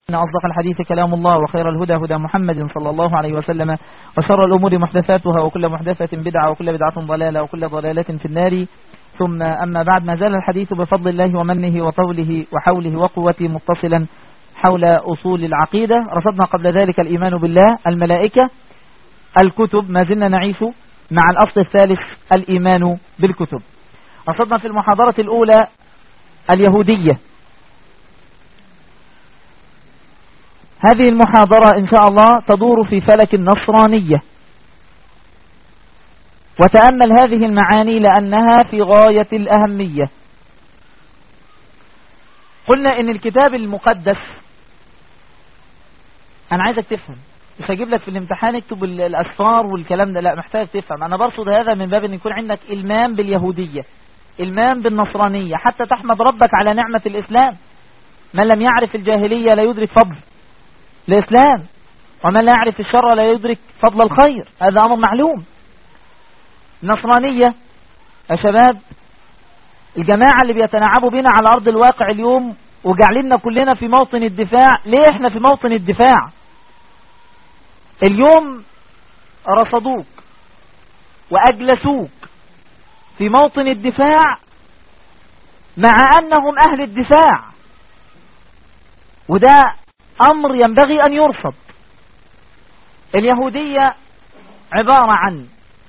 إن أصدق الحديث كلام الله وخير الهدى هدى محمد صلى الله عليه وسلم وشر الأمور محدثاتها وكل محدثة بدعة وكل بدعة ضلالة وكل ضلالة في النار ثم أما بعد ما زال الحديث بفضل الله ومنه وطوله وحوله وقوته متصلا حول أصول العقيدة رصدنا قبل ذلك الإيمان بالله الملائكة الكتب ما زلنا نعيش مع الأصل الثالث الإيمان بالكتب رصدنا في المحاضرة الأولى اليهودية هذه المحاضرة إن شاء الله تدور في فلك النصرانية وتأمل هذه المعاني لأنها في غاية الأهمية قلنا إن الكتاب المقدس أنا عايزك تفهم مش هجيب لك في الامتحان اكتب الأسفار والكلام ده لا محتاج تفهم أنا برصد هذا من باب أن يكون عندك إلمام باليهودية إلمام بالنصرانية حتى تحمد ربك على نعمة الإسلام من لم يعرف الجاهلية لا يدرك فضل الإسلام ومن لا يعرف الشر لا يدرك فضل الخير هذا أمر معلوم النصرانية يا شباب الجماعة اللي بيتنعبوا بنا على أرض الواقع اليوم وجعلنا كلنا في موطن الدفاع ليه احنا في موطن الدفاع اليوم رصدوك وأجلسوك في موطن الدفاع مع أنهم أهل الدفاع وده أمر ينبغي أن يرصد اليهودية عبارة عن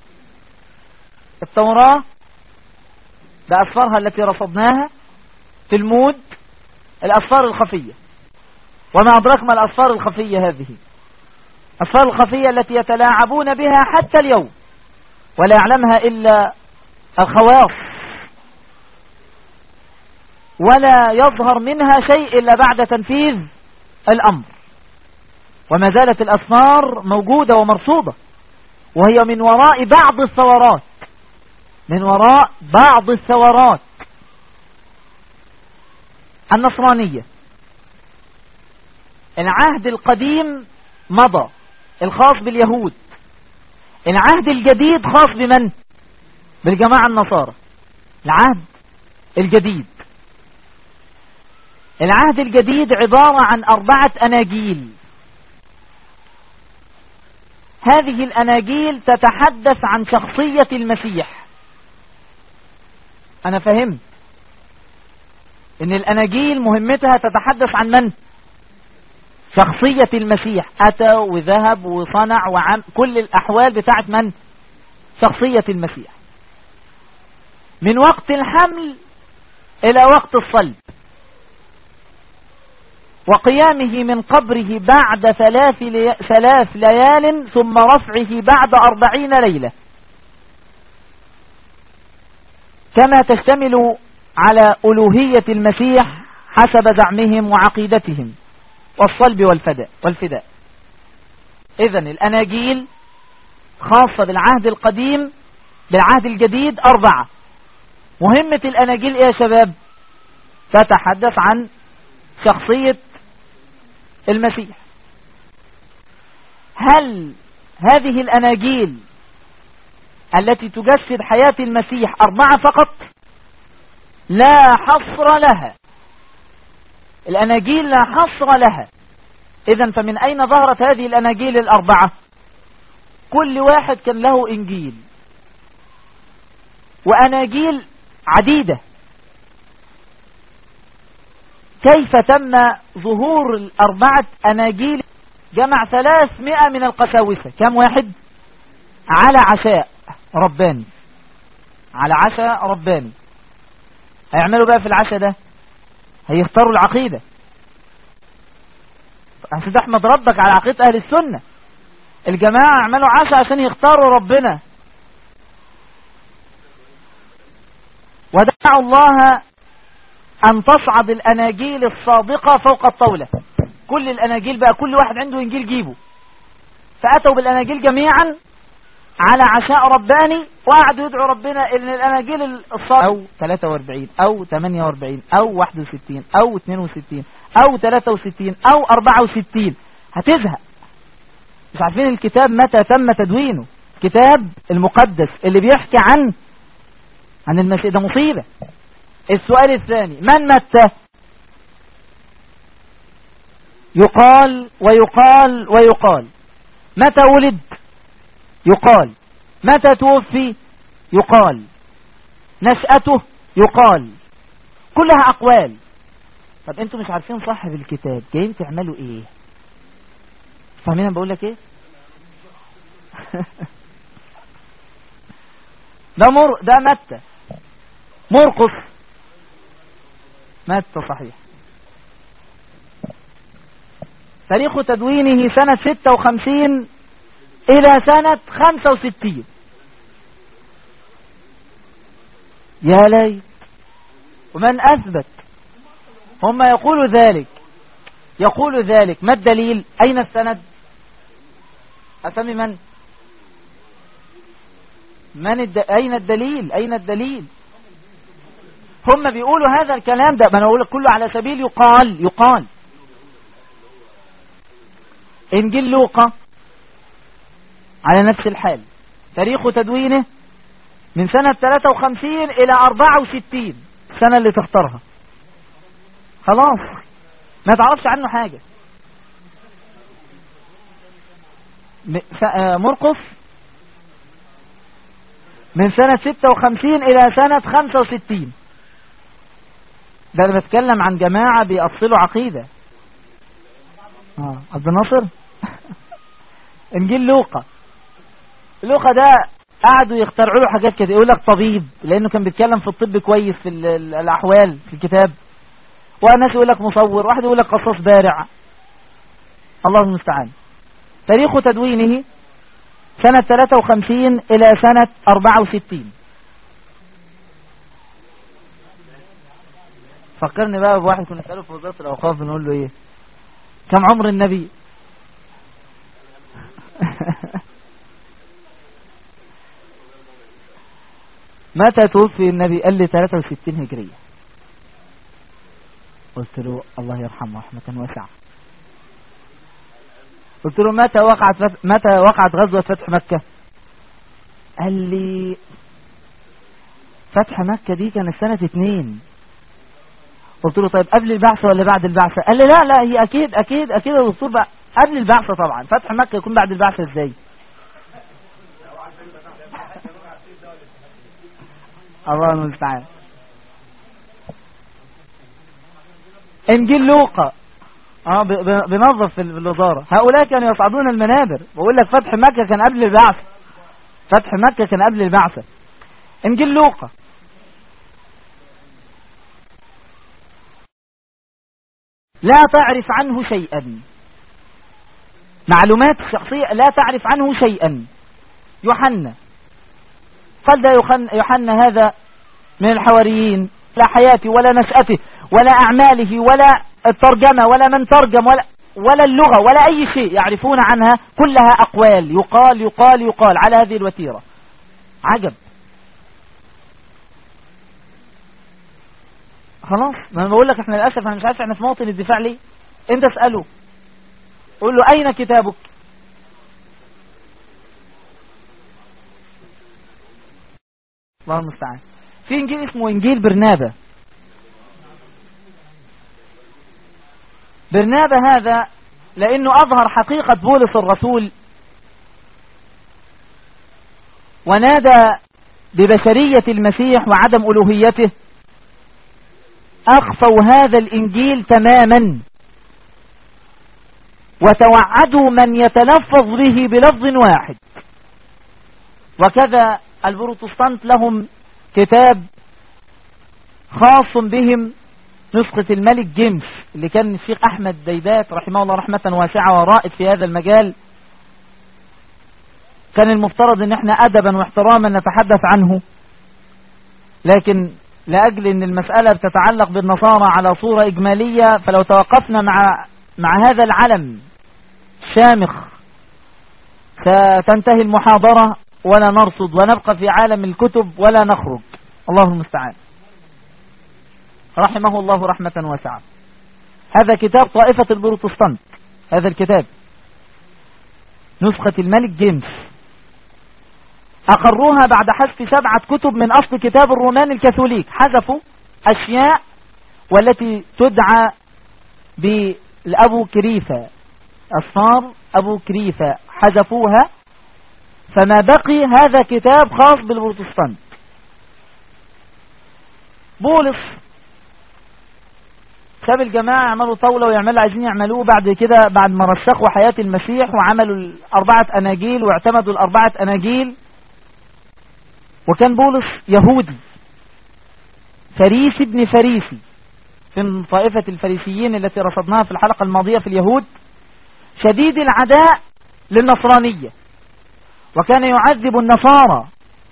التوراة بأسفارها التي رصدناها في المود الأسفار الخفية وما أدرك ما الأسفار الخفية هذه الأسفار الخفية التي يتلاعبون بها حتى اليوم ولا يعلمها إلا الخواص ولا يظهر منها شيء إلا بعد تنفيذ الأمر وما زالت الأسفار موجودة ومرصودة وهي من وراء بعض الثورات من وراء بعض الثورات النصرانية العهد القديم مضى الخاص باليهود العهد الجديد خاص بمن بالجماعة النصارى العهد الجديد العهد الجديد عبارة عن أربعة أناجيل هذه الأناجيل تتحدث عن شخصية المسيح أنا فهمت إن الأناجيل مهمتها تتحدث عن من شخصية المسيح أتى وذهب وصنع وعم كل الأحوال بتاعت من شخصية المسيح من وقت الحمل إلى وقت الصلب وقيامه من قبره بعد ثلاث, لي... ثلاث ليال ثم رفعه بعد أربعين ليلة كما تشتمل على ألوهية المسيح حسب زعمهم وعقيدتهم والصلب والفداء والفداء إذا الأناجيل خاصة بالعهد القديم بالعهد الجديد أربعة مهمة الأناجيل إيه يا شباب تتحدث عن شخصية المسيح هل هذه الأناجيل التي تجسد حياة المسيح أربعة فقط لا حصر لها الأناجيل لا حصر لها إذا فمن أين ظهرت هذه الأناجيل الأربعة كل واحد كان له إنجيل وأناجيل عديدة كيف تم ظهور الأربعة أناجيل جمع ثلاثمائة من القساوسة كم واحد على عشاء رباني على عشاء رباني هيعملوا بقى في العشاء ده هيختاروا العقيدة عشان تحمد ربك على عقيدة أهل السنة الجماعة يعملوا عشاء عشان يختاروا ربنا ودعوا الله أن تصعد الأناجيل الصادقة فوق الطاولة كل الأناجيل بقى كل واحد عنده إنجيل جيبه فأتوا بالأناجيل جميعا على عشاء رباني وقعدوا يدعوا ربنا ان الاناجيل الصادقة او 43 او 48 او 61 او 62 او 63 او 64 هتزهق مش عارفين الكتاب متى تم تدوينه كتاب المقدس اللي بيحكي عن عن المسيح ده مصيبة السؤال الثاني من متى يقال ويقال ويقال متى ولد يقال متى توفي يقال نشأته يقال كلها أقوال طب انتوا مش عارفين صاحب الكتاب جايين تعملوا ايه فاهمين انا بقول لك ايه ده مر ده متى مرقص متى صحيح تاريخ تدوينه سنة 56 إلى سنة 65 يا ليت ومن أثبت هم يقولوا ذلك يقول ذلك ما الدليل أين السند أسمي من من الد... أين الدليل أين الدليل هم بيقولوا هذا الكلام ده ما أنا أقول كله على سبيل يقال يقال إنجيل لوقا على نفس الحال تاريخ تدوينه من سنة 53 إلى 64 السنة اللي تختارها خلاص ما تعرفش عنه حاجة آه، مرقص من سنة 56 إلى سنة 65 ده أنا بتكلم عن جماعة بيأصلوا عقيدة اه عبد الناصر انجيل لوقا لوقا ده قعدوا يخترعوا له حاجات كده يقول لك طبيب لانه كان بيتكلم في الطب كويس في الاحوال في الكتاب وناس يقول لك مصور واحد يقول لك قصاص بارع الله المستعان تاريخ تدوينه سنة 53 إلى سنة 64 فكرني بقى بواحد كنا نسأله في وزارة الأوقاف بنقول له إيه كم عمر النبي متى توفي النبي قال لي 63 هجرية قلت له الله يرحمه رحمة واسعة قلت له متى وقعت متى وقعت غزوة فتح مكة قال لي فتح مكة دي كانت سنة اتنين قلت له طيب قبل البعثة ولا بعد البعثة قال لي لا لا هي اكيد اكيد اكيد يا دكتور بقى قبل البعثة طبعا فتح مكة يكون بعد البعثة ازاي الله المستعان انجيل لوقا اه بنظف في الوزارة هؤلاء كانوا يصعدون المنابر بقول لك فتح مكة كان قبل البعث فتح مكة كان قبل البعثة انجيل لوقا لا تعرف عنه شيئا معلومات شخصية لا تعرف عنه شيئا يوحنا قال ده يوحنا هذا من الحواريين لا حياته ولا نشأته ولا أعماله ولا الترجمة ولا من ترجم ولا ولا اللغة ولا أي شيء يعرفون عنها كلها أقوال يقال يقال يقال على هذه الوتيرة عجب خلاص ما بقول لك احنا للأسف انا مش عارف احنا في موطن الدفاع ليه انت اسأله قول له اين كتابك الله المستعان في انجيل اسمه انجيل برنابا برنابا هذا لانه اظهر حقيقة بولس الرسول ونادى ببشرية المسيح وعدم ألوهيته أخفوا هذا الإنجيل تماما وتوعدوا من يتلفظ به بلفظ واحد وكذا البروتستانت لهم كتاب خاص بهم نسخة الملك جيمس اللي كان الشيخ أحمد ديدات رحمه الله رحمة واسعة ورائد في هذا المجال كان المفترض ان احنا أدبا واحتراما نتحدث عنه لكن لأجل ان المسألة بتتعلق بالنصارى على صورة إجمالية فلو توقفنا مع مع هذا العلم شامخ ستنتهي المحاضرة ولا نرصد ونبقى في عالم الكتب ولا نخرج الله المستعان رحمه الله رحمة واسعة هذا كتاب طائفة البروتستانت هذا الكتاب نسخة الملك جيمس أقروها بعد حذف سبعة كتب من أصل كتاب الرومان الكاثوليك حذفوا أشياء والتي تدعى لأبو كريفة أصفار أبو كريفة حذفوها فما بقي هذا كتاب خاص بالبروتستانت بولس ساب الجماعة يعملوا طاولة ويعملوا عايزين يعملوه بعد كده بعد ما رسخوا حياة المسيح وعملوا الأربعة أناجيل واعتمدوا الأربعة أناجيل وكان بولس يهودي فريسي ابن فريسي من طائفة الفريسيين التي رصدناها في الحلقة الماضية في اليهود شديد العداء للنصرانية وكان يعذب النصارى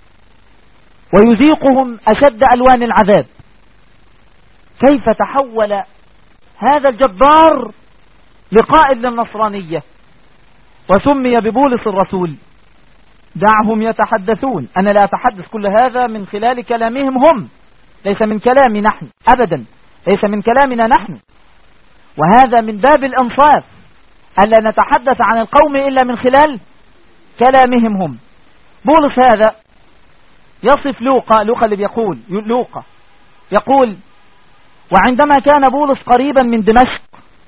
ويذيقهم أشد ألوان العذاب كيف تحول هذا الجبار لقائد للنصرانية وسمي ببولس الرسول دعهم يتحدثون أنا لا أتحدث كل هذا من خلال كلامهم هم ليس من كلامي نحن أبدا ليس من كلامنا نحن وهذا من باب الأنصاف ألا نتحدث عن القوم إلا من خلال كلامهم هم بولس هذا يصف لوقا لوقا اللي بيقول لوقا يقول وعندما كان بولس قريبا من دمشق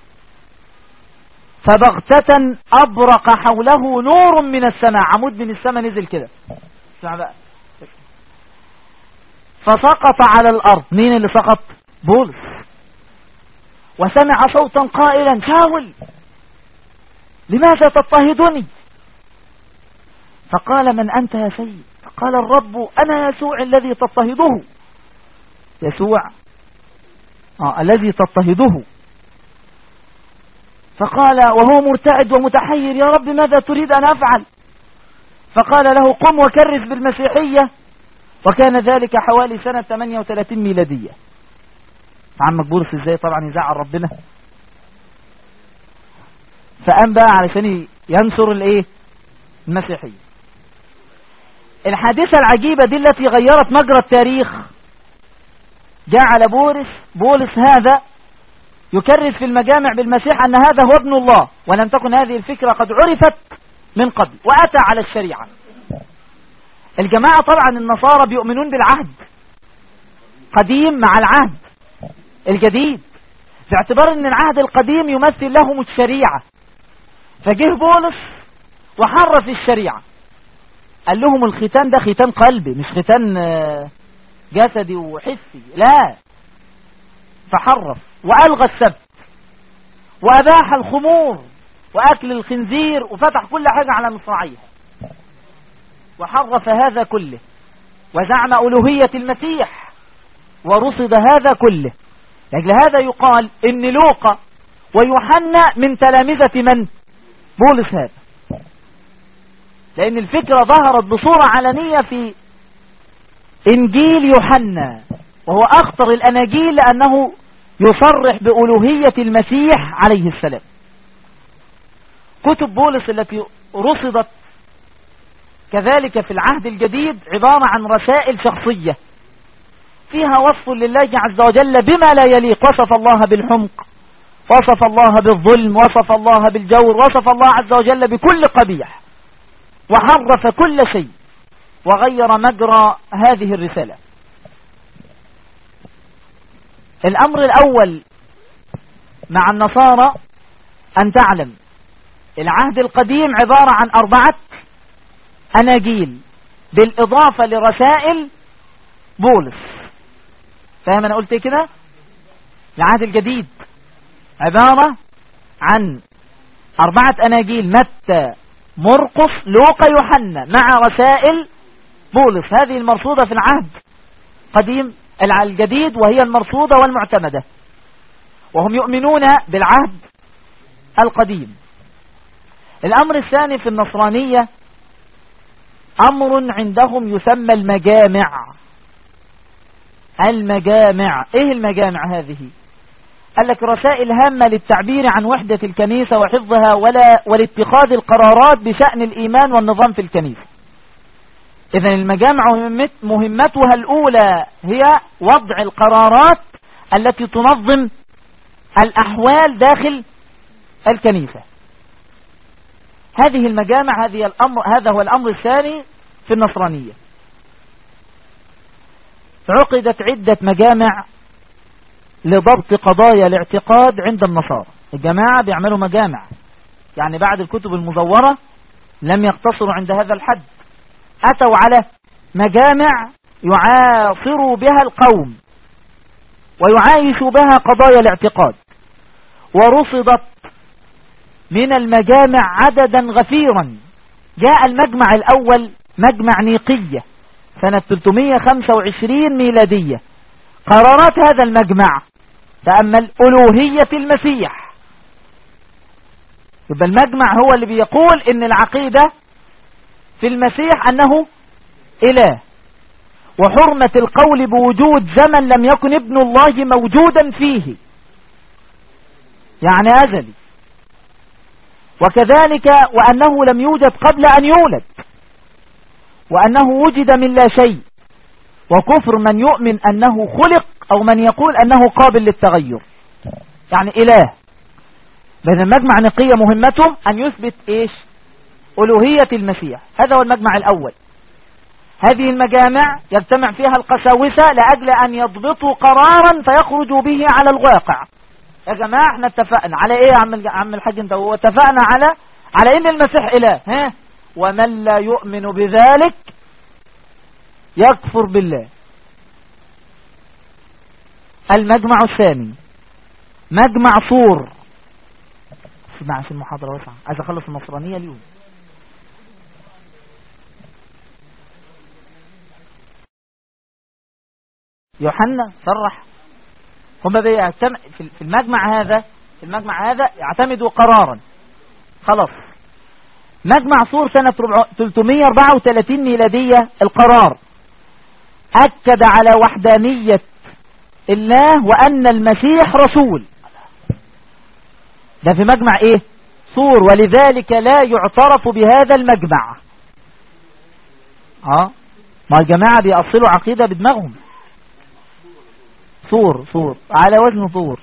فبغتة أبرق حوله نور من السماء عمود من السماء نزل كده فسقط على الأرض مين اللي سقط بولس وسمع صوتا قائلا شاول لماذا تضطهدني فقال من أنت يا سيد قال الرب أنا يسوع الذي تضطهده يسوع آه الذي تضطهده فقال وهو مرتعد ومتحير يا رب ماذا تريد أن أفعل فقال له قم وكرس بالمسيحية وكان ذلك حوالي سنة 38 ميلادية عمك بولس ازاي طبعا يزعل ربنا فقام بقى علشان ينصر الايه المسيحية الحادثة العجيبة دي التي غيرت مجرى التاريخ جعل بولس بولس هذا يكرس في المجامع بالمسيح أن هذا هو ابن الله ولم تكن هذه الفكرة قد عرفت من قبل وأتى على الشريعة الجماعة طبعا النصارى بيؤمنون بالعهد قديم مع العهد الجديد باعتبار ان العهد القديم يمثل لهم الشريعة فجه بولس وحرف الشريعة قال لهم الختان ده ختان قلبي مش ختان آه، جسدي وحسي لا فحرف وألغى السبت وأباح الخمور وأكل الخنزير وفتح كل حاجة على مصراعيها وحرف هذا كله وزعم ألوهية المسيح ورصد هذا كله لأجل هذا يقال إن لوقا ويوحنا من تلامذة من بولس هذا لأن الفكرة ظهرت بصورة علنية في إنجيل يوحنا وهو أخطر الأناجيل لأنه يصرح بألوهية المسيح عليه السلام كتب بولس التي رصدت كذلك في العهد الجديد عبارة عن رسائل شخصية فيها وصف لله عز وجل بما لا يليق وصف الله بالحمق وصف الله بالظلم وصف الله بالجور وصف الله عز وجل بكل قبيح وحرف كل شيء وغير مجرى هذه الرسالة الأمر الأول مع النصارى أن تعلم العهد القديم عبارة عن أربعة أناجيل بالإضافة لرسائل بولس فاهم أنا قلت إيه كده العهد الجديد عبارة عن أربعة أناجيل متى مرقس لوقا يوحنا مع رسائل بولس هذه المرصودة في العهد قديم الجديد وهي المرصودة والمعتمدة وهم يؤمنون بالعهد القديم الأمر الثاني في النصرانية أمر عندهم يسمى المجامع المجامع إيه المجامع هذه قال لك رسائل هامة للتعبير عن وحدة الكنيسة وحفظها ولا ولاتخاذ القرارات بشأن الإيمان والنظام في الكنيسة إذا المجامع مهمتها الأولى هي وضع القرارات التي تنظم الأحوال داخل الكنيسة هذه المجامع هذه الأمر هذا هو الأمر الثاني في النصرانية عقدت عدة مجامع لضبط قضايا الاعتقاد عند النصارى الجماعة بيعملوا مجامع يعني بعد الكتب المزورة لم يقتصروا عند هذا الحد أتوا على مجامع يعاصروا بها القوم ويعايشوا بها قضايا الاعتقاد ورصدت من المجامع عددا غفيرا جاء المجمع الأول مجمع نيقية سنة 325 ميلادية قرارات هذا المجمع تأمل ألوهية المسيح يبقى المجمع هو اللي بيقول ان العقيدة في المسيح انه اله وحرمة القول بوجود زمن لم يكن ابن الله موجودا فيه يعني أزلي وكذلك وأنه لم يوجد قبل أن يولد وأنه وجد من لا شيء وكفر من يؤمن أنه خلق أو من يقول أنه قابل للتغير يعني إله بين المجمع نقية مهمته أن يثبت إيش ألوهية المسيح هذا هو المجمع الأول هذه المجامع يجتمع فيها القساوسة لأجل أن يضبطوا قرارا فيخرجوا به على الواقع يا جماعة احنا اتفقنا على ايه يا عم الحاج انت هو اتفقنا على على ان المسيح اله ها ومن لا يؤمن بذلك يكفر بالله المجمع الثاني مجمع صور اسمع في المحاضرة واسعة عايز اخلص النصرانية اليوم يوحنا صرح هم في المجمع هذا في المجمع هذا يعتمدوا قرارا خلاص مجمع صور سنة 334 ميلادية القرار أكد على وحدانية الله وأن المسيح رسول ده في مجمع ايه صور ولذلك لا يعترف بهذا المجمع اه ما الجماعة بيأصلوا عقيدة بدماغهم صور صور على وزن صور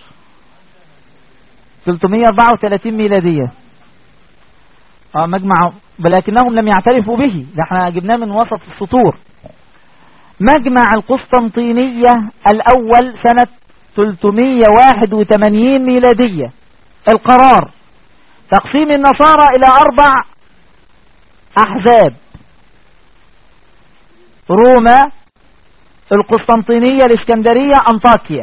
334 ميلادية اه مجمع ولكنهم لم يعترفوا به ده احنا جبناه من وسط السطور مجمع القسطنطينية الأول سنة 381 ميلادية القرار تقسيم النصارى إلى أربع أحزاب روما القسطنطينية الإسكندرية أنطاكيا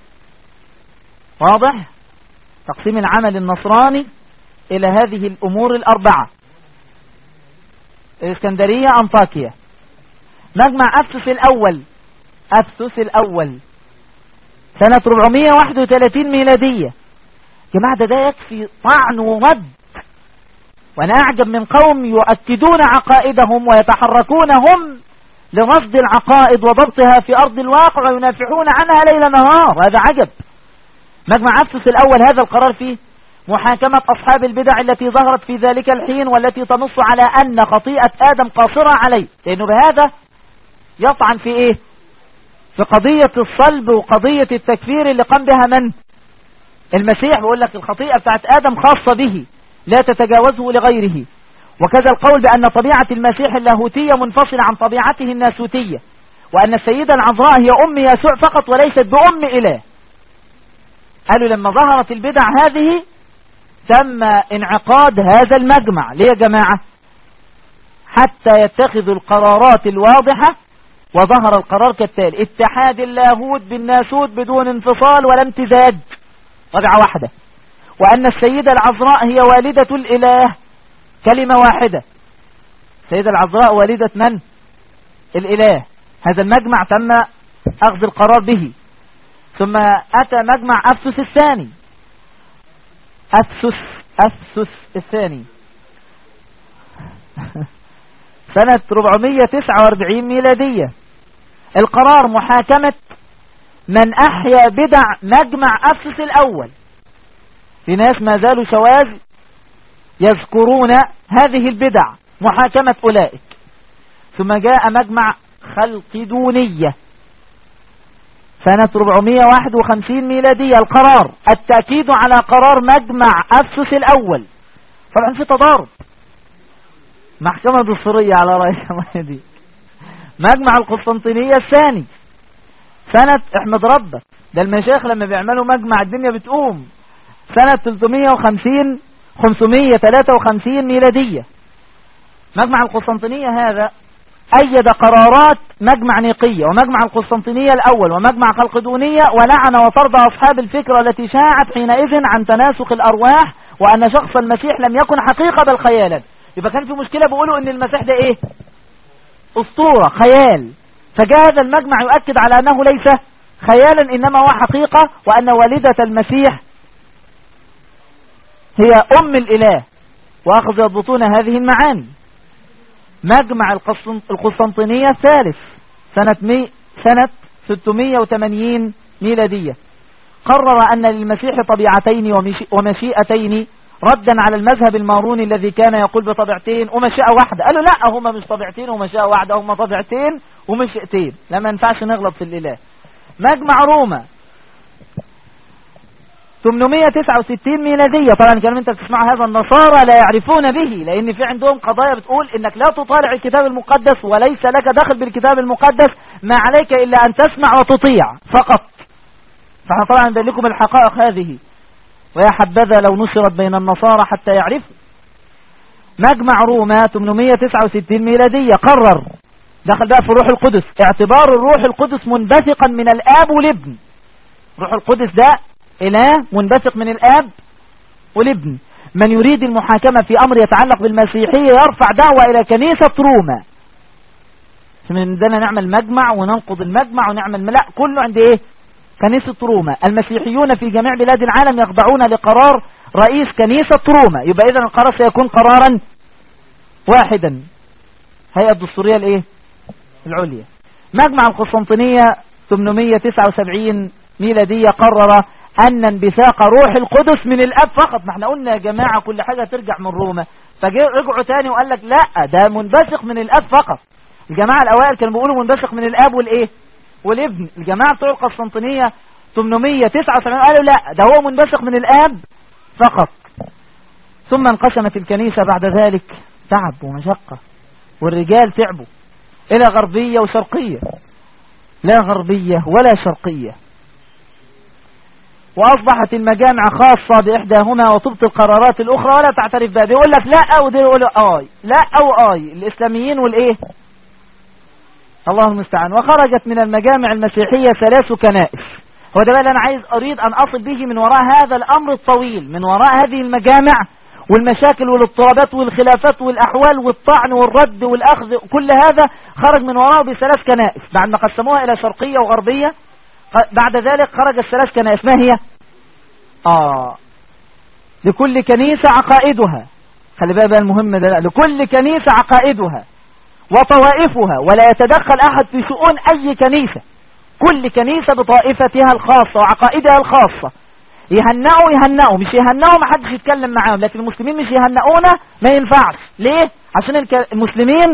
واضح تقسيم العمل النصراني إلى هذه الأمور الأربعة الإسكندرية أنطاكيا مجمع أفسس الأول أفسس الأول سنة 431 ميلادية جماعة ده, ده يكفي طعن ورد وأنا أعجب من قوم يؤكدون عقائدهم ويتحركون هم لرصد العقائد وضبطها في أرض الواقع وينافحون عنها ليل نهار هذا عجب مجمع أفسس الأول هذا القرار فيه محاكمة أصحاب البدع التي ظهرت في ذلك الحين والتي تنص على أن خطيئة آدم قاصرة عليه لأنه بهذا يطعن في إيه في قضية الصلب وقضية التكفير اللي قام بها من المسيح بيقول لك الخطيئة بتاعت آدم خاصة به لا تتجاوزه لغيره وكذا القول بأن طبيعة المسيح اللاهوتية منفصلة عن طبيعته الناسوتية وأن السيدة العذراء هي أم يسوع فقط وليست بأم إله قالوا لما ظهرت البدع هذه تم انعقاد هذا المجمع ليه يا جماعة حتى يتخذوا القرارات الواضحة وظهر القرار كالتالي اتحاد اللاهوت بالناسوت بدون انفصال ولا امتزاج رجعة واحدة وأن السيدة العذراء هي والدة الإله كلمة واحدة سيدة العذراء والدة من الإله هذا المجمع تم أخذ القرار به ثم أتى مجمع أفسس الثاني أفسس أفسس الثاني سنة 449 ميلادية القرار محاكمة من أحيا بدع مجمع أفسس الأول في ناس ما زالوا شواذ يذكرون هذه البدع محاكمة أولئك ثم جاء مجمع خلقدونية سنة 451 ميلادية القرار التأكيد على قرار مجمع أفسس الأول طبعا في تضارب محكمة الصرية على رأي دي مجمع القسطنطينية الثاني سنة احمد ربك ده المشايخ لما بيعملوا مجمع الدنيا بتقوم سنة 350 553 ميلادية مجمع القسطنطينية هذا أيد قرارات مجمع نيقية ومجمع القسطنطينية الأول ومجمع خلقدونية ولعن وطرد أصحاب الفكرة التي شاعت حينئذ عن تناسق الأرواح وأن شخص المسيح لم يكن حقيقة بل خيالا يبقى كان في مشكلة بيقولوا أن المسيح ده إيه أسطورة خيال فجاء هذا المجمع يؤكد على أنه ليس خيالا إنما هو حقيقة وأن والدة المسيح هي أم الإله وأخذ يضبطون هذه المعاني مجمع القسطنطينية الثالث سنة, مي سنة 680 ميلادية قرر أن للمسيح طبيعتين ومشيئتين ردا على المذهب الماروني الذي كان يقول بطبيعتين ومشيئة واحدة قالوا لا هما مش طبيعتين ومشيئة واحدة هما طبيعتين ومشيئتين لما ينفعش نغلط في الإله مجمع روما 869 ميلادية طبعا الكلام انت بتسمع هذا النصارى لا يعرفون به لان في عندهم قضايا بتقول انك لا تطالع الكتاب المقدس وليس لك دخل بالكتاب المقدس ما عليك الا ان تسمع وتطيع فقط فاحنا طبعا نبين لكم الحقائق هذه ويا حبذا لو نشرت بين النصارى حتى يعرفوا مجمع روما 869 ميلادية قرر دخل بقى في الروح القدس اعتبار الروح القدس منبثقا من الاب والابن روح القدس ده إله منبثق من الآب والابن من يريد المحاكمة في أمر يتعلق بالمسيحية يرفع دعوة إلى كنيسة روما من دنا نعمل مجمع وننقض المجمع ونعمل لا كله عند ايه كنيسة روما المسيحيون في جميع بلاد العالم يخضعون لقرار رئيس كنيسة روما يبقى اذا القرار سيكون قرارا واحدا هيئة الدستورية الايه العليا مجمع القسطنطينية 879 ميلادية قرر أن انبثاق روح القدس من الأب فقط ما احنا قلنا يا جماعة كل حاجة ترجع من روما فرجعوا تاني وقال لك لا ده منبثق من الأب فقط الجماعة الأوائل كانوا بيقولوا منبثق من الأب والإيه والابن الجماعة بتوع القسطنطينية 879 قالوا لا ده هو منبثق من الآب فقط ثم انقسمت الكنيسة بعد ذلك تعب ومشقة والرجال تعبوا إلى غربية وشرقية لا غربية ولا شرقية وأصبحت المجامع خاصة بإحداهما وتبطل القرارات الأخرى ولا تعترف بها يقول لك لا ودي يقول آي لا أو آي الإسلاميين والإيه الله المستعان وخرجت من المجامع المسيحية ثلاث كنائس هو ده بقى أنا عايز أريد أن أصل به من وراء هذا الأمر الطويل من وراء هذه المجامع والمشاكل والاضطرابات والخلافات والأحوال والطعن والرد والأخذ كل هذا خرج من وراءه بثلاث كنائس بعد ما قسموها إلى شرقية وغربية بعد ذلك خرج الثلاث كنائس ما هي آه لكل كنيسة عقائدها خلي بقى المهم ده لكل كنيسة عقائدها وطوائفها ولا يتدخل أحد في شؤون أي كنيسة كل كنيسة بطائفتها الخاصة وعقائدها الخاصة يهنئوا يهنئوا مش يهنئوا ما حدش يتكلم معاهم لكن المسلمين مش يهنئونا ما ينفعش ليه عشان المسلمين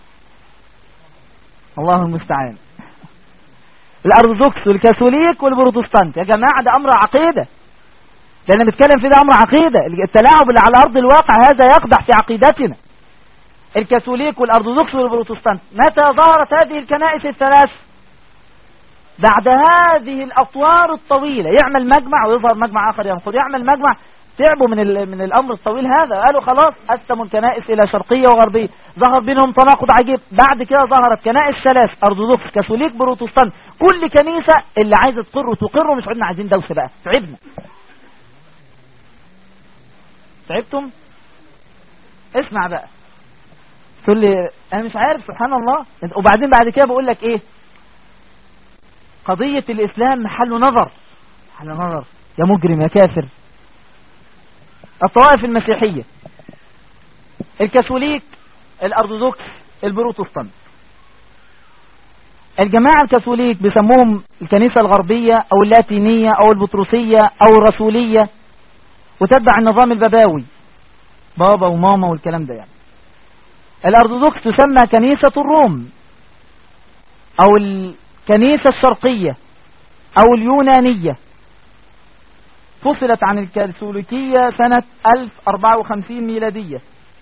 الله المستعان الأرثوذكس والكاثوليك والبروتستانت يا جماعة ده أمر عقيدة لأن بنتكلم في ده أمر عقيدة التلاعب اللي على أرض الواقع هذا يقدح في عقيدتنا الكاثوليك والأرثوذكس والبروتستانت متى ظهرت هذه الكنائس الثلاث بعد هذه الأطوار الطويلة يعمل مجمع ويظهر مجمع آخر ينقض يعمل مجمع تعبوا من من الأمر الطويل هذا قالوا خلاص قسموا الكنائس إلى شرقية وغربية ظهر بينهم تناقض عجيب بعد كده ظهرت كنائس ثلاث أرثوذكس كاثوليك بروتستانت كل كنيسة اللي عايزة تقر وتقر مش عدنا عايزين دوسة بقى تعبنا تعبتم اسمع بقى تقول لي انا مش عارف سبحان الله وبعدين بعد كده بقول لك ايه قضية الاسلام محل نظر محل نظر يا مجرم يا كافر الطوائف المسيحية الكاثوليك الأرثوذكس البروتستانت الجماعة الكاثوليك بيسموهم الكنيسة الغربية أو اللاتينية أو البطرسية أو الرسولية وتتبع النظام الباباوي بابا وماما والكلام ده يعني الأرثوذكس تسمى كنيسة الروم أو الكنيسة الشرقية أو اليونانية فصلت عن الكاثوليكية سنة 1054 ميلادية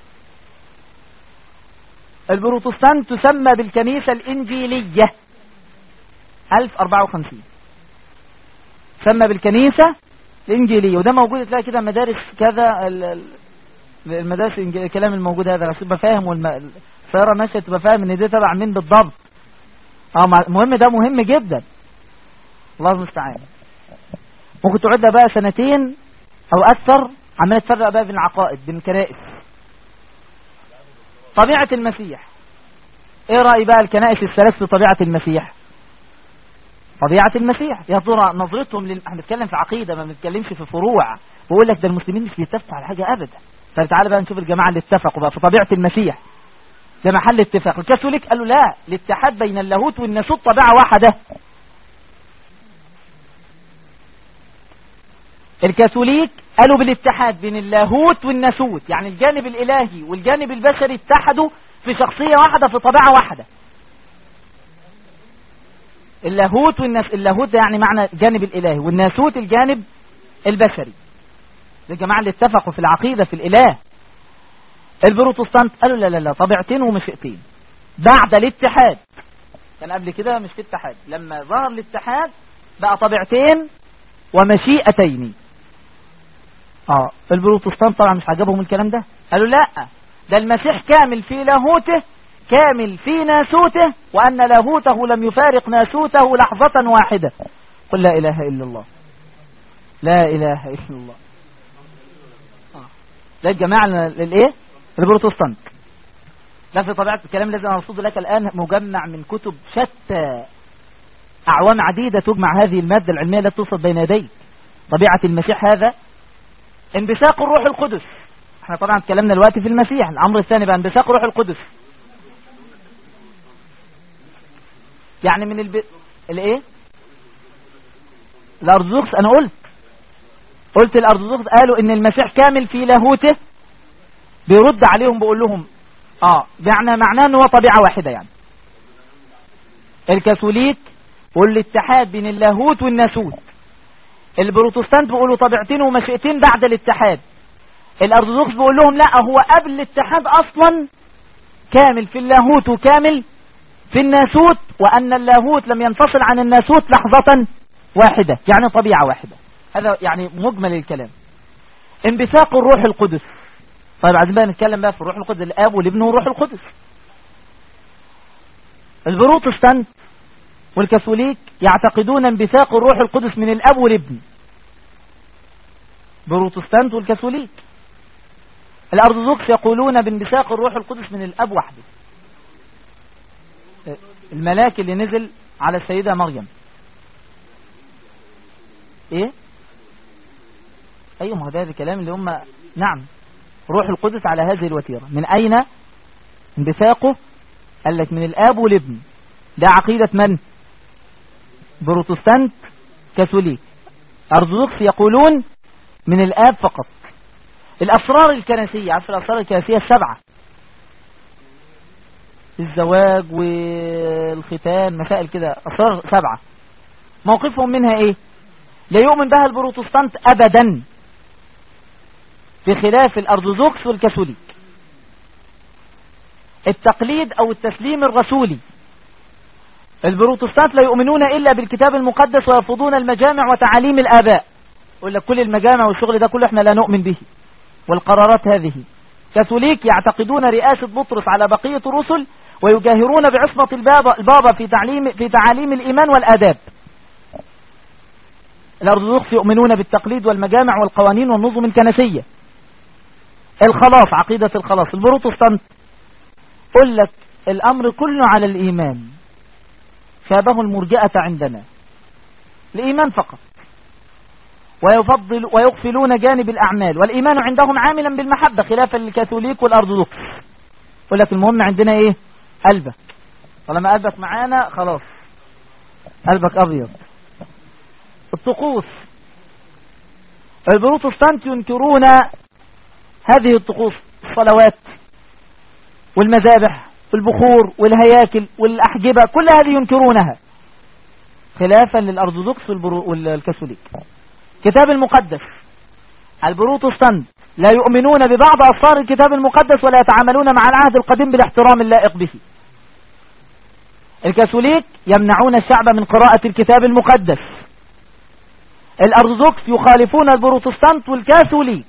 البروتستانت تسمى بالكنيسة الإنجيلية 1054 سمى بالكنيسة الإنجيلية وده موجود تلاقي كده مدارس كذا المدارس الكلام الموجود هذا عشان تبقى فاهم والسيارة ماشية تبقى فاهم ان ده تبع مين بالضبط اه المهم ده مهم جدا الله المستعان ممكن تقعد بقى سنتين او اكثر عمال تفرق بقى بين العقائد بين الكنائس طبيعة المسيح ايه رأي بقى الكنائس الثلاث في طبيعة المسيح طبيعة المسيح يا ترى نظرتهم لل... احنا بنتكلم في عقيدة ما بنتكلمش في فروع بقول لك ده المسلمين مش بيتفقوا على حاجة ابدا فتعالى بقى نشوف الجماعة اللي اتفقوا بقى في طبيعة المسيح ده محل اتفاق الكاثوليك قالوا لا الاتحاد بين اللاهوت والناسوت طبيعة واحدة الكاثوليك قالوا بالاتحاد بين اللاهوت والناسوت يعني الجانب الالهي والجانب البشري اتحدوا في شخصية واحدة في طبيعة واحدة اللاهوت والناس اللاهوت ده يعني معنى جانب الالهي والناسوت الجانب البشري الجماعة اللي اتفقوا في العقيدة في الاله البروتستانت قالوا لا لا لا طبيعتين ومشيئتين بعد الاتحاد كان قبل كده مش في اتحاد لما ظهر الاتحاد بقى طبيعتين ومشيئتين اه البروتستانت طبعا مش عجبهم الكلام ده قالوا لا ده المسيح كامل في لاهوته كامل في ناسوته وأن لاهوته لم يفارق ناسوته لحظة واحدة قل لا إله إلا الله لا إله إلا الله آه. ده الجماعة للإيه البروتستانت لا في طبيعة الكلام الذي أنا أرصد لك الآن مجمع من كتب شتى أعوام عديدة تجمع هذه المادة العلمية التي توصل بين يديك طبيعة المسيح هذا انبثاق الروح القدس احنا طبعا اتكلمنا دلوقتي في المسيح الأمر الثاني بقى انبثاق الروح القدس يعني من الب... الايه الارثوذكس انا قلت قلت الارثوذكس قالوا ان المسيح كامل في لاهوته بيرد عليهم بيقول لهم اه يعني معناه ان هو طبيعه واحده يعني الكاثوليك والاتحاد بين اللاهوت والناسوت البروتستانت بيقولوا طبيعتين ومشيئتين بعد الاتحاد الارثوذكس بيقول لهم لا هو قبل الاتحاد اصلا كامل في اللاهوت وكامل في الناسوت وأن اللاهوت لم ينفصل عن الناسوت لحظة واحدة يعني طبيعة واحدة هذا يعني مجمل الكلام انبثاق الروح القدس طيب عايزين بقى نتكلم بقى في الروح القدس الاب والابن والروح القدس البروتستانت والكاثوليك يعتقدون انبثاق الروح القدس من الاب والابن بروتستانت والكاثوليك الارثوذكس يقولون بانبثاق الروح القدس من الاب وحده الملاك اللي نزل على السيدة مريم ايه ايوه ما هو ده الكلام اللي هم نعم روح القدس على هذه الوتيرة من اين انبثاقه قال لك من الاب والابن ده عقيدة من بروتستانت كاثوليك ارثوذكس يقولون من الاب فقط الاسرار الكنسية عارف الاسرار الكنسية السبعة الزواج والختان مسائل كده أسرار سبعة موقفهم منها ايه لا يؤمن بها البروتستانت ابدا بخلاف الارثوذكس والكاثوليك التقليد او التسليم الرسولي البروتستانت لا يؤمنون الا بالكتاب المقدس ويرفضون المجامع وتعاليم الاباء يقول لك كل المجامع والشغل ده كله احنا لا نؤمن به والقرارات هذه كاثوليك يعتقدون رئاسة بطرس على بقية الرسل ويجاهرون بعصمة البابا, البابا في, تعليم في تعاليم الإيمان والآداب الأرثوذكس يؤمنون بالتقليد والمجامع والقوانين والنظم الكنسية الخلاص عقيدة الخلاص البروتستانت قل لك الأمر كله على الإيمان شابه المرجئة عندنا الإيمان فقط ويفضل ويغفلون جانب الأعمال والإيمان عندهم عاملا بالمحبة خلافا للكاثوليك والأرثوذكس يقول لك المهم عندنا إيه قلبك طالما قلبك معانا خلاص قلبك أبيض الطقوس البروتستانت ينكرون هذه الطقوس الصلوات والمذابح والبخور والهياكل والأحجبة كل هذه ينكرونها خلافا للأرثوذكس والكاثوليك كتاب المقدس البروتستانت لا يؤمنون ببعض أسرار الكتاب المقدس ولا يتعاملون مع العهد القديم بالاحترام اللائق به الكاثوليك يمنعون الشعب من قراءة الكتاب المقدس الأرثوذكس يخالفون البروتستانت والكاثوليك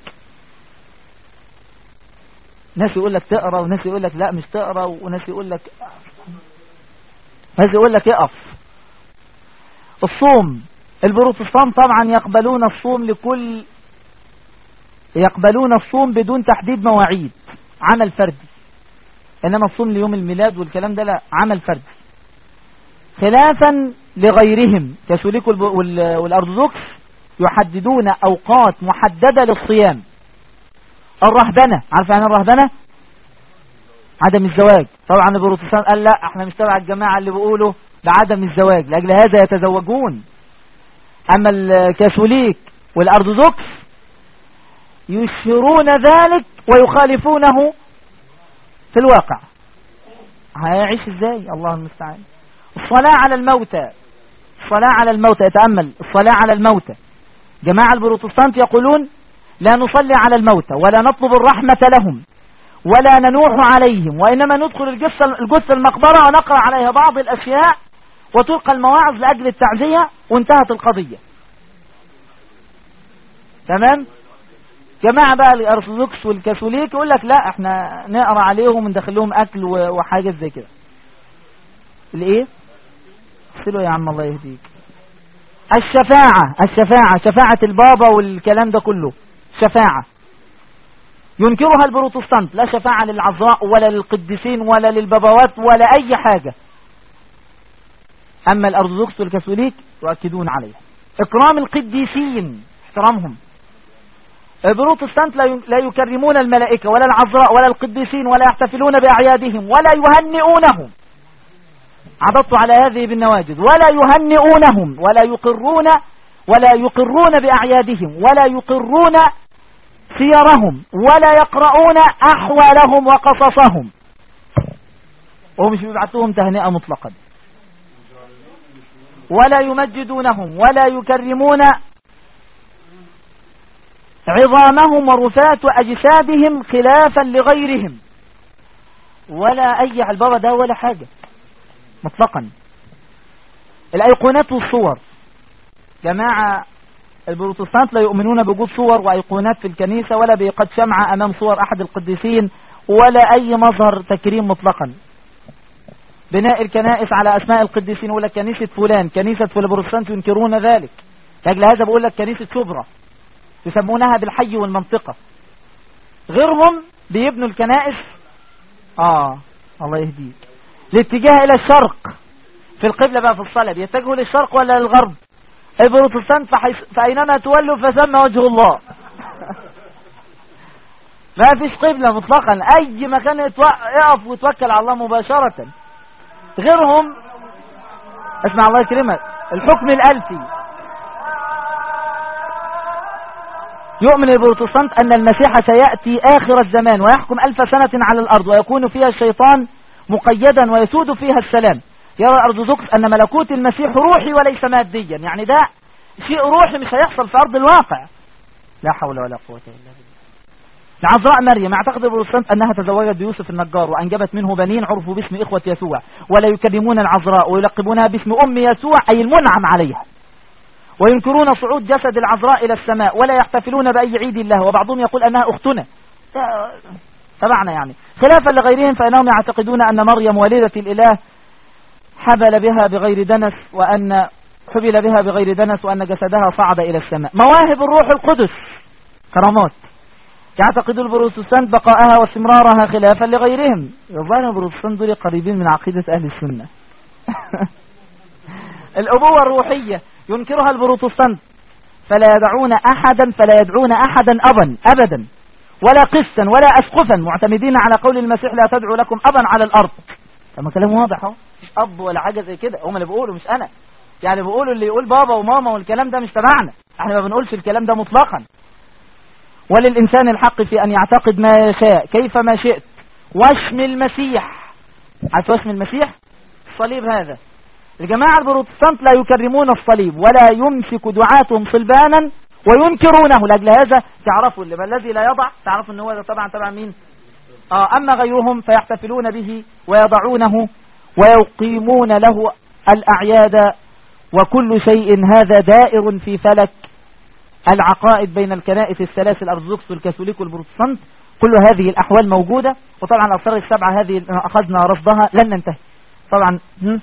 ناس يقول لك تقرا وناس يقول لك لا مش تقرا وناس يقول لك ناس يقول لك اقف الصوم البروتستان طبعا يقبلون الصوم لكل يقبلون الصوم بدون تحديد مواعيد عمل فردي انما الصوم ليوم الميلاد والكلام ده لا عمل فردي خلافا لغيرهم كاثوليك والارثوذكس يحددون اوقات محددة للصيام الرهبنة عارف يعني الرهبنة عدم الزواج طبعا البروتستان قال لا احنا مش تبع الجماعة اللي بيقولوا بعدم الزواج لأجل هذا يتزوجون أما الكاثوليك والأرثوذكس يشهرون ذلك ويخالفونه في الواقع هيعيش ازاي الله المستعان الصلاة على الموتى الصلاة على الموتى يتأمل الصلاة على الموتى جماعة البروتستانت يقولون لا نصلي على الموتى ولا نطلب الرحمة لهم ولا ننوح عليهم وإنما ندخل الجثة المقبرة ونقرأ عليها بعض الأشياء وتلقى المواعظ لأجل التعزية وانتهت القضية تمام جماعة بقى الأرثوذكس والكاثوليك يقول لك لا احنا نقرأ عليهم وندخل لهم أكل وحاجات زي كده الايه سلوا يا عم الله يهديك الشفاعة الشفاعة شفاعة البابا والكلام ده كله شفاعة ينكرها البروتستانت لا شفاعة للعذراء ولا للقديسين ولا للبابوات ولا أي حاجة أما الأرثوذكس والكاثوليك يؤكدون عليها إكرام القديسين احترامهم البروتستانت لا يكرمون الملائكة ولا العذراء ولا القديسين ولا يحتفلون بأعيادهم ولا يهنئونهم عضدت على هذه بالنواجد ولا يهنئونهم ولا يقرون ولا يقرون بأعيادهم ولا يقرون سيرهم ولا يقرؤون أحوالهم وقصصهم وهم مش بيبعثوهم تهنئة مطلقا ولا يمجدونهم ولا يكرمون عظامهم ورفات أجسادهم خلافا لغيرهم ولا أي البابا ده ولا حاجة مطلقا الأيقونات والصور جماعة البروتستانت لا يؤمنون بوجود صور وأيقونات في الكنيسة ولا بإيقاد شمعة أمام صور أحد القديسين ولا أي مظهر تكريم مطلقا بناء الكنائس على أسماء القديسين ولا كنيسة فلان كنيسة في البروتستانت ينكرون ذلك لأجل هذا بقول لك كنيسة شبرا يسمونها بالحي والمنطقة غيرهم بيبنوا الكنائس آه الله يهديك الاتجاه إلى الشرق في القبلة بقى في الصلاة بيتجهوا للشرق ولا للغرب البروتستانت فأينما تولوا فثم وجه الله ما فيش قبلة مطلقا أي مكان يقف وتوكل على الله مباشرة غيرهم اسمع الله يكرمك الحكم الألفي يؤمن البروتستانت أن المسيح سيأتي آخر الزمان ويحكم ألف سنة على الأرض ويكون فيها الشيطان مقيدا ويسود فيها السلام يرى الأرثوذكس أن ملكوت المسيح روحي وليس ماديا يعني ده شيء روحي مش هيحصل في أرض الواقع لا حول ولا قوة إلا بالله العذراء مريم اعتقد البروتستانت أنها تزوجت بيوسف النجار وأنجبت منه بنين عرفوا باسم إخوة يسوع ولا يكرمون العذراء ويلقبونها باسم أم يسوع أي المنعم عليها وينكرون صعود جسد العذراء إلى السماء ولا يحتفلون بأي عيد الله وبعضهم يقول أنها أختنا تبعنا يعني خلافا لغيرهم فإنهم يعتقدون أن مريم والدة الإله حبل بها بغير دنس وأن حبل بها بغير دنس وأن جسدها صعد إلى السماء مواهب الروح القدس كرامات يعتقد البروتستانت بقاءها واستمرارها خلافا لغيرهم يظهر البروتستانت دول قريبين من عقيدة أهل السنة الأبوة الروحية ينكرها البروتستانت فلا يدعون أحدا فلا يدعون أحدا أبا أبدا ولا قسا ولا أسقفا معتمدين على قول المسيح لا تدعو لكم أبا على الأرض طب كلام واضح اهو مش أب ولا حاجة زي كده هم اللي بيقولوا مش أنا يعني بيقولوا اللي يقول بابا وماما والكلام ده مش تبعنا احنا ما بنقولش الكلام ده مطلقا وللإنسان الحق في أن يعتقد ما يشاء كيف ما شئت واشم المسيح عارف واشم المسيح الصليب هذا الجماعة البروتستانت لا يكرمون الصليب ولا يمسك دعاتهم صلبانا وينكرونه لأجل هذا تعرفوا اللي الذي لا يضع تعرفوا ان هو طبعا تبع مين آه أما غيرهم فيحتفلون به ويضعونه ويقيمون له الأعياد وكل شيء هذا دائر في فلك العقائد بين الكنائس الثلاث الأرثوذكس والكاثوليك والبروتستانت كل هذه الأحوال موجودة وطبعا الأسرار السبعة هذه أخذنا رصدها لن ننتهي طبعا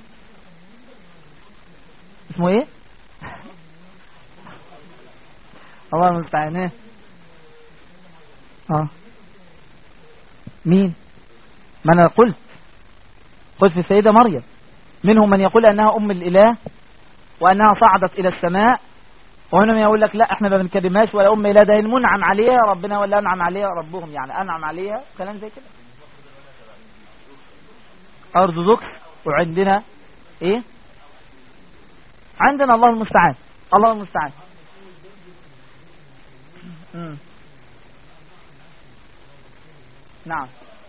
اسمه ايه الله المستعان ايه اه مين ما انا قلت قلت في السيدة مريم منهم من يقول انها ام الاله وانها صعدت الى السماء وهنا يقول لك لا احنا ما بنكلمهاش ولا ام اله ده منعم عليها ربنا ولا انعم عليها ربهم يعني انعم عليها كلام زي كده ارثوذكس وعندنا ايه عندنا الله المستعان الله المستعان نعم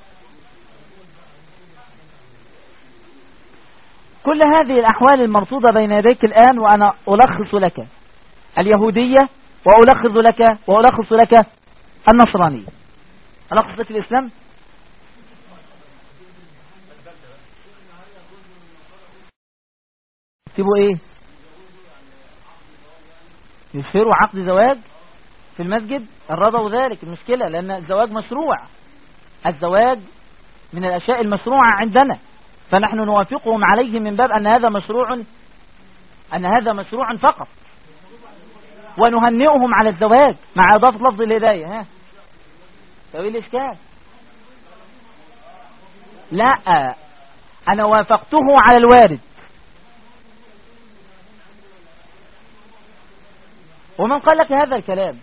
كل هذه الأحوال المرصودة بين يديك الآن وأنا ألخص لك اليهودية وألخص لك وألخص لك النصرانية ألخص لك الإسلام تبوا إيه يشهروا عقد زواج في المسجد رضوا ذلك المشكلة لأن الزواج مشروع الزواج من الأشياء المشروعة عندنا فنحن نوافقهم عليه من باب أن هذا مشروع أن هذا مشروع فقط ونهنئهم على الزواج مع إضافة لفظ الهداية ها تقول الإشكال لا أنا وافقته على الوارد ومن قال لك هذا الكلام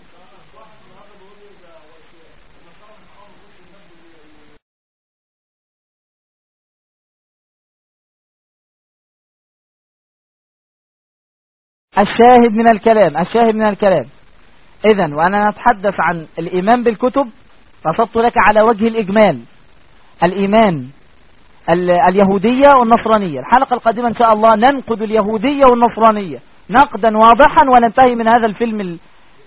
الشاهد من الكلام الشاهد من الكلام إذا وأنا نتحدث عن الإيمان بالكتب رصدت لك على وجه الإجمال الإيمان اليهودية والنصرانية الحلقة القادمة إن شاء الله ننقد اليهودية والنصرانية نقدا واضحا وننتهي من هذا الفيلم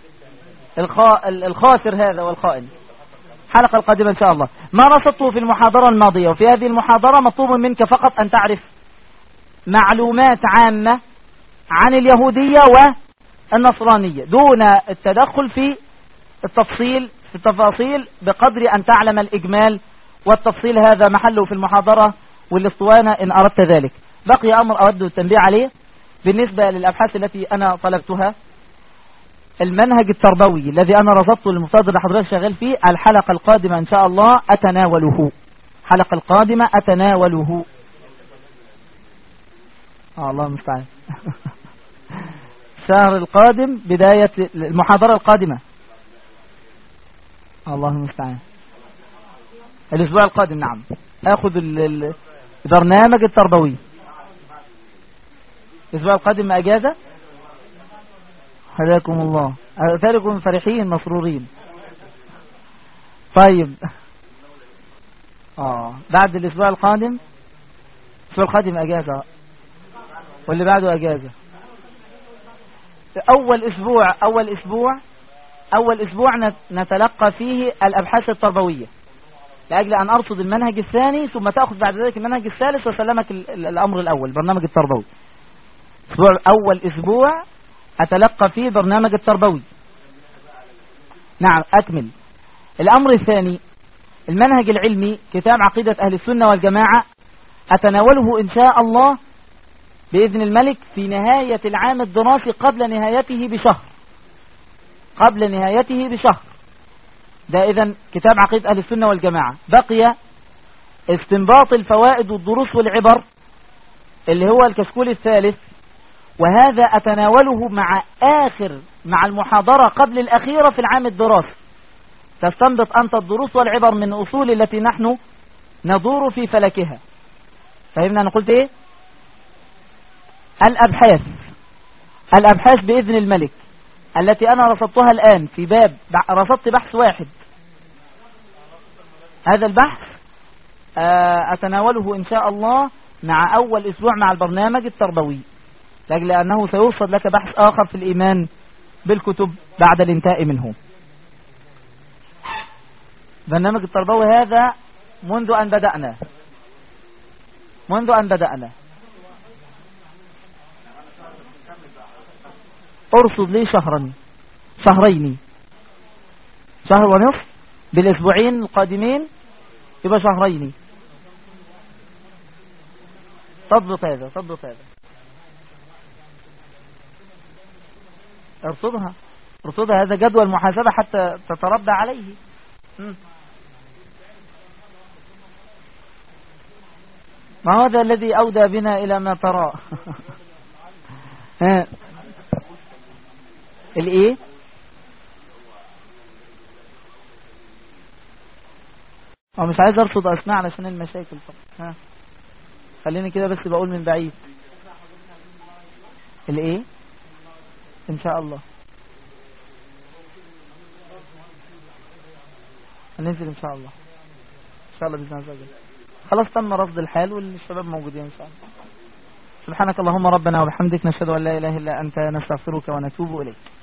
الخاسر هذا والخائن الحلقة القادمة إن شاء الله ما رصدته في المحاضرة الماضية وفي هذه المحاضرة مطلوب منك فقط أن تعرف معلومات عامة عن اليهودية والنصرانية دون التدخل في التفصيل في التفاصيل بقدر أن تعلم الإجمال والتفصيل هذا محله في المحاضرة والاسطوانة إن أردت ذلك بقي أمر أود التنبيه عليه بالنسبة للأبحاث التي أنا طلبتها المنهج التربوي الذي أنا رصدته للمفترض اللي حضرتك شغال فيه الحلقة القادمة إن شاء الله أتناوله الحلقة القادمة أتناوله آه الله المستعان الشهر القادم بداية المحاضرة القادمة الله المستعان الأسبوع القادم نعم أخذ البرنامج التربوي الأسبوع القادم أجازة هداكم الله أثاركم فرحين مسرورين طيب آه بعد الأسبوع القادم الأسبوع القادم أجازة واللي بعده أجازة أول أسبوع أول أسبوع أول أسبوع نتلقى فيه الأبحاث التربوية لأجل أن أرصد المنهج الثاني ثم تأخذ بعد ذلك المنهج الثالث وسلمك الأمر الأول برنامج التربوي أسبوع أول أسبوع أتلقى فيه برنامج التربوي نعم أكمل الأمر الثاني المنهج العلمي كتاب عقيدة أهل السنة والجماعة أتناوله إن شاء الله بإذن الملك في نهاية العام الدراسي قبل نهايته بشهر قبل نهايته بشهر ده إذن كتاب عقيدة أهل السنة والجماعة بقي استنباط الفوائد والدروس والعبر اللي هو الكشكول الثالث وهذا أتناوله مع آخر مع المحاضرة قبل الأخيرة في العام الدراسي تستنبط أنت الدروس والعبر من أصول التي نحن ندور في فلكها فهمنا أنا قلت إيه الأبحاث الأبحاث بإذن الملك التي أنا رصدتها الآن في باب رصدت بحث واحد هذا البحث آه، أتناوله إن شاء الله مع أول أسبوع مع البرنامج التربوي لأجل أنه سيوصد لك بحث آخر في الإيمان بالكتب بعد الانتهاء منه برنامج التربوي هذا منذ أن بدأنا منذ أن بدأنا ارصد لي شهرا شهرين شهر ونصف بالاسبوعين القادمين يبقى شهرين تضبط هذا تضبط هذا ارصدها ارصدها هذا جدول المحاسبة حتى تتربى عليه ما هذا الذي أودى بنا إلى ما ترى الايه هو مش عايز ارصد اسماء علشان المشاكل طب ها خليني كده بس بقول من بعيد الايه ان شاء الله هننزل ان شاء الله ان شاء الله باذن الله خلاص تم رفض الحال والشباب موجودين ان شاء الله سبحانك اللهم ربنا وبحمدك نشهد ان لا اله الا انت نستغفرك ونتوب اليك